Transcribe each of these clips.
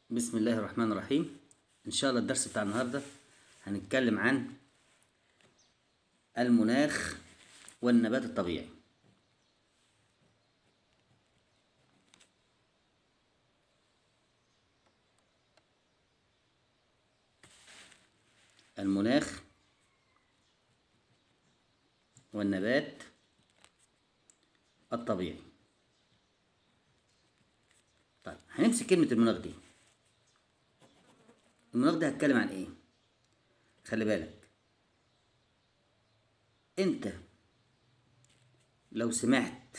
بسم الله الرحمن الرحيم إن شاء الله الدرس بتاع النهاردة هنتكلم عن المناخ والنبات الطبيعي المناخ والنبات الطبيعي طيب هنمسك كلمة المناخ دي المناخ ده هتكلم عن ايه خلي بالك انت لو سمعت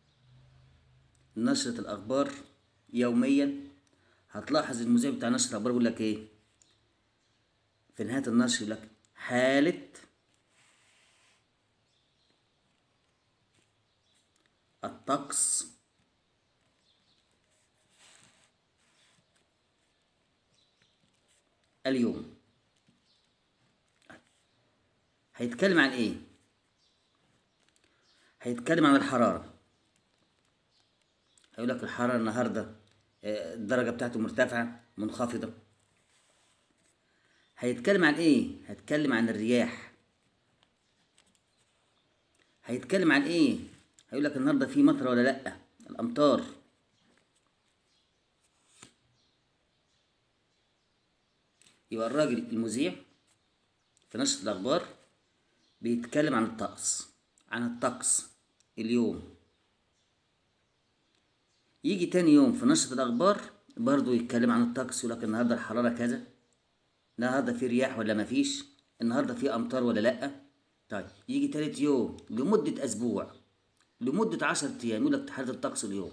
نشرة الأخبار يوميا هتلاحظ المذيع بتاع نشرة الأخبار بيقول لك ايه في نهاية النشر يقول لك حالة الطقس اليوم هيتكلم عن ايه هيتكلم عن الحرارة هيقول لك الحرارة النهاردة آه، الدرجة بتاعته مرتفعة منخفضة هيتكلم عن ايه هيتكلم عن الرياح هيتكلم عن ايه هيقول لك النهارده في مطر ولا لا الامطار يبقى الراجل المذيع في نشرة الأخبار بيتكلم عن الطقس عن الطقس اليوم يجي تاني يوم في نشرة الأخبار برضو يتكلم عن الطقس يقول لك النهارده الحرارة كذا النهارده في رياح ولا مفيش النهارده في أمطار ولا لأ طيب يجي تالت يوم لمدة أسبوع لمدة عشرة أيام يقول لك حالة الطقس اليوم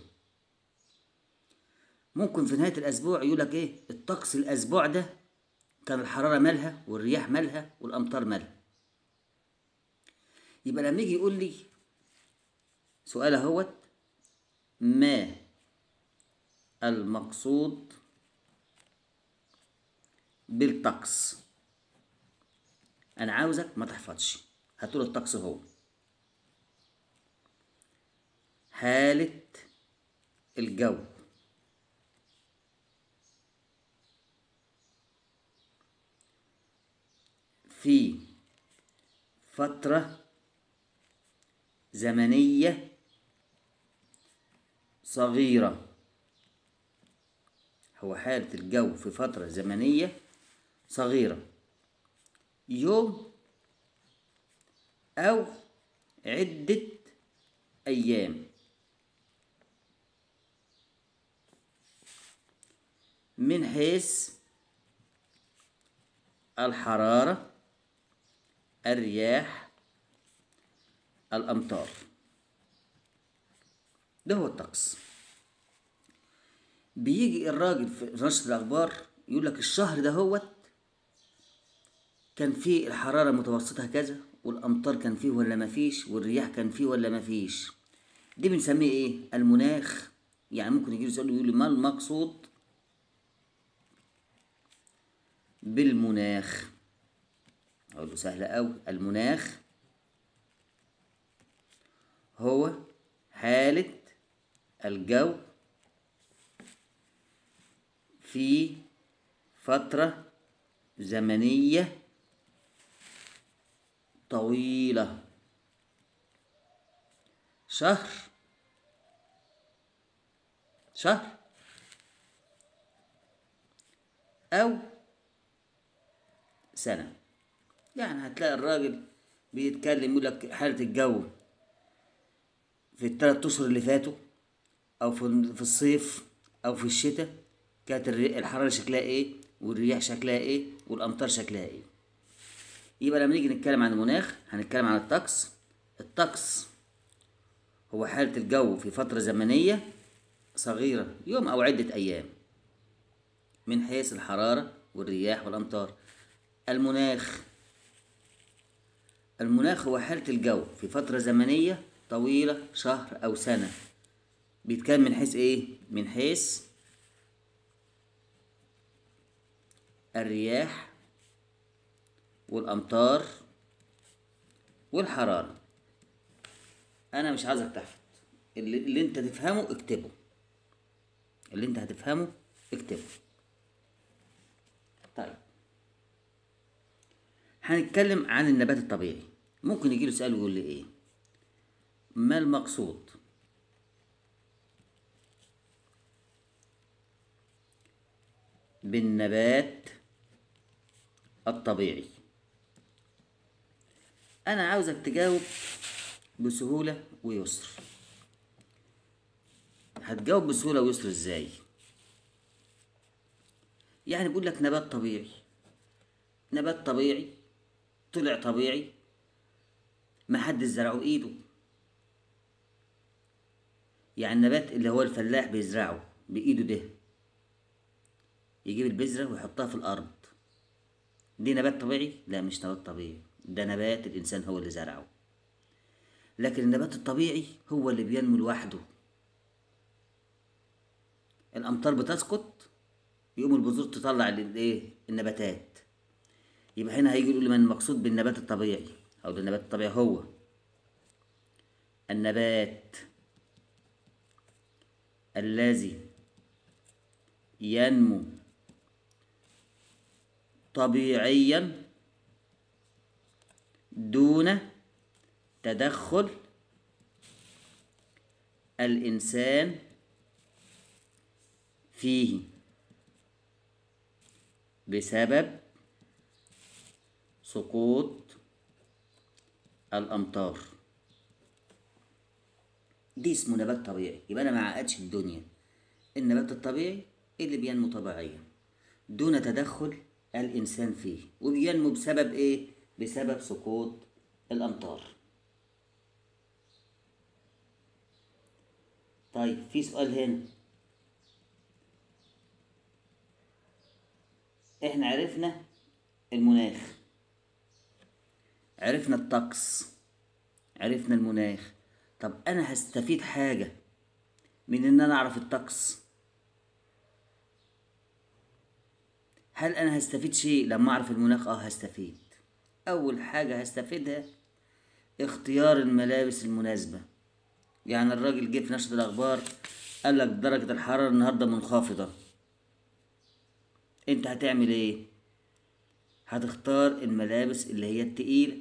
ممكن في نهاية الأسبوع يقول لك إيه الطقس الأسبوع ده كان الحرارة مالها والرياح مالها والأمطار مالها يبقى لما يجي يقول لي سؤال اهوت ما المقصود بالطقس انا عاوزك ما تحفظش هتقول الطقس هو حالة الجو في فترة زمنية صغيرة هو حالة الجو في فترة زمنية صغيرة يوم أو عدة أيام من حيث الحرارة الرياح الأمطار ده هو الطقس بيجي الراجل في نشر الأخبار يقول لك الشهر ده هوت كان فيه الحرارة متوسطها كذا والأمطار كان فيه ولا ما فيش والرياح كان فيه ولا ما فيش دي بنسميه إيه المناخ يعني ممكن يجي يسأله يقول لي ما المقصود بالمناخ أقول له سهلة أوي المناخ هو حالة الجو في فترة زمنية طويلة شهر شهر أو سنة يعني هتلاقي الراجل بيتكلم يقول لك حالة الجو في الثلاث اشهر اللي فاتوا او في في الصيف او في الشتاء كانت الري- الحراره شكلها ايه والرياح شكلها ايه والامطار شكلها ايه يبقى لما نيجي نتكلم عن المناخ هنتكلم عن الطقس الطقس هو حالة الجو في فترة زمنية صغيرة يوم أو عدة أيام من حيث الحرارة والرياح والأمطار المناخ المناخ هو حالة الجو في فترة زمنية طويلة شهر أو سنة بيتكلم من حيث إيه؟ من حيث الرياح والأمطار والحرارة أنا مش عايزك تحفظ اللي, اللي أنت تفهمه اكتبه اللي أنت هتفهمه اكتبه طيب هنتكلم عن النبات الطبيعي ممكن يجيله سؤال ويقول لي ايه ما المقصود بالنبات الطبيعي انا عاوزك تجاوب بسهولة ويسر هتجاوب بسهولة ويسر ازاي يعني بيقول لك نبات طبيعي نبات طبيعي طلع طبيعي ما حد زرعه بايده يعني النبات اللي هو الفلاح بيزرعه بايده ده يجيب البذرة ويحطها في الأرض دي نبات طبيعي؟ لا مش نبات طبيعي ده نبات الإنسان هو اللي زرعه لكن النبات الطبيعي هو اللي بينمو لوحده الأمطار بتسقط يقوم البذور تطلع الايه النباتات يبقى هنا هيجي يقول لي ما المقصود بالنبات الطبيعي أو ده النبات الطبيعي هو النبات الذي ينمو طبيعيا دون تدخل الإنسان فيه بسبب سقوط الأمطار دي اسمه نبات طبيعي يبقى أنا ما عقدش الدنيا النبات الطبيعي اللي بينمو طبيعيا دون تدخل الإنسان فيه وبينمو بسبب إيه؟ بسبب سقوط الأمطار طيب في سؤال هنا احنا عرفنا المناخ عرفنا الطقس عرفنا المناخ طب انا هستفيد حاجة من ان انا اعرف الطقس هل انا هستفيد شيء لما اعرف المناخ اه هستفيد اول حاجة هستفيدها اختيار الملابس المناسبة يعني الراجل جه في نشرة الاخبار قال لك درجة الحرارة النهاردة منخفضة انت هتعمل ايه هتختار الملابس اللي هي التقيلة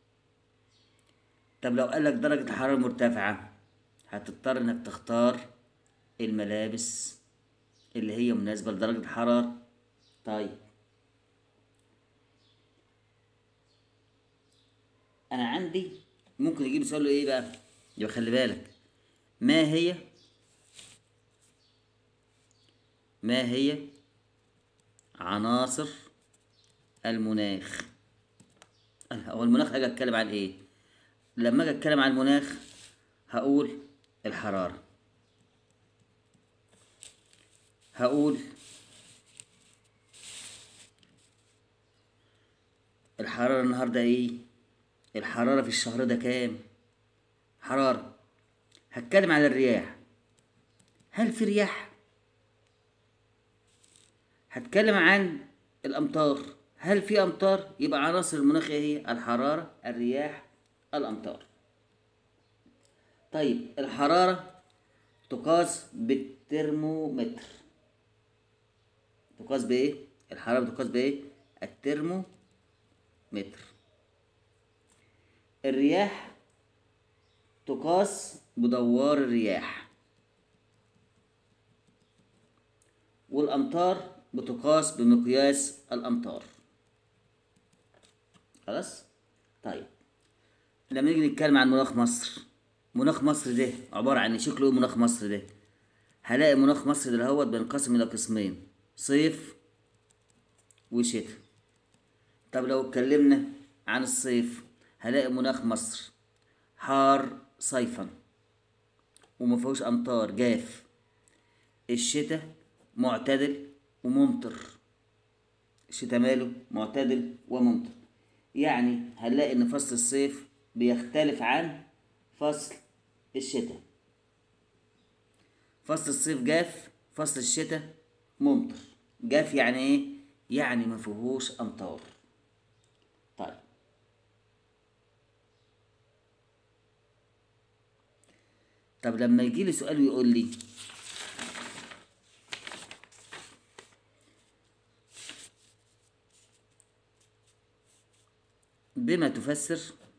طب لو قالك درجة الحرارة مرتفعة هتضطر انك تختار الملابس اللي هي مناسبة لدرجة الحرارة طيب انا عندي ممكن يجيب سؤال ايه بقى يبقى خلي بالك ما هي ما هي عناصر المناخ هو المناخ اجي اتكلم عن ايه لما اجي اتكلم عن المناخ هقول الحرارة هقول الحرارة النهاردة ايه الحرارة في الشهر ده كام حرارة هتكلم عن الرياح هل في رياح هتكلم عن الأمطار هل في أمطار يبقى عناصر المناخ إيه هي الحرارة الرياح الأمطار طيب الحرارة تقاس بالترمومتر تقاس بإيه الحرارة تقاس بإيه الترمومتر الرياح تقاس بدوار الرياح والأمطار بتقاس بمقياس الأمطار خلاص طيب لما نيجي نتكلم عن مناخ مصر مناخ مصر ده عبارة عن شكله ايه مناخ مصر ده هلاقي مناخ مصر ده هو بينقسم إلى قسمين صيف وشتاء طب لو اتكلمنا عن الصيف هلاقي مناخ مصر حار صيفا وما فيهوش امطار جاف الشتاء معتدل وممطر الشتاء ماله معتدل وممطر يعني هنلاقي ان فصل الصيف بيختلف عن فصل الشتاء فصل الصيف جاف فصل الشتاء ممطر جاف يعني ايه يعني ما فيهوش امطار طيب طب لما يجي لي سؤال ويقول لي بما تفسر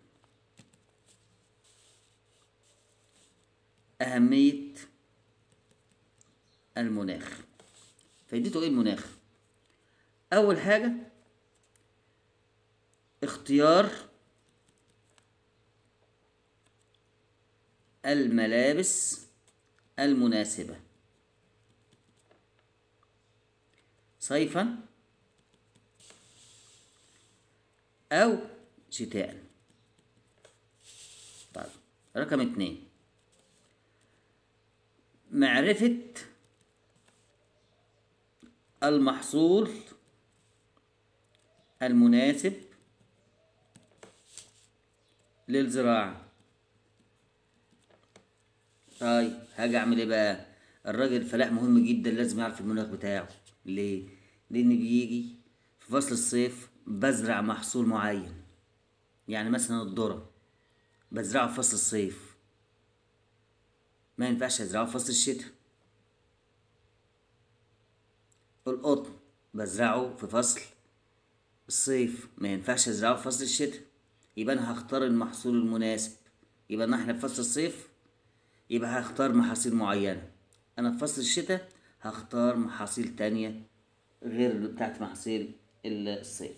أهمية المناخ فايدته ايه المناخ أول حاجة اختيار الملابس المناسبة صيفا أو شتاء طيب رقم اتنين معرفة المحصول المناسب للزراعة طيب هاجي اعمل ايه بقى الراجل الفلاح مهم جدا لازم يعرف المناخ بتاعه ليه لان بيجي في فصل الصيف بزرع محصول معين يعني مثلا الذرة بزرعه في فصل الصيف ما ينفعش ازرعه في فصل الشتاء القطن بزرعه في فصل الصيف ما ينفعش ازرعه في فصل الشتاء يبقى انا هختار المحصول المناسب يبقى أنا احنا في فصل الصيف يبقى هختار محاصيل معينة انا في فصل الشتاء هختار محاصيل تانية غير بتاعت محاصيل الصيف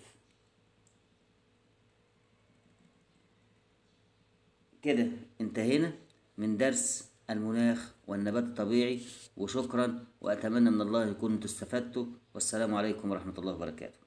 كده انتهينا من درس المناخ والنبات الطبيعي وشكرا وأتمنى من الله يكون انتم استفدتوا والسلام عليكم ورحمة الله وبركاته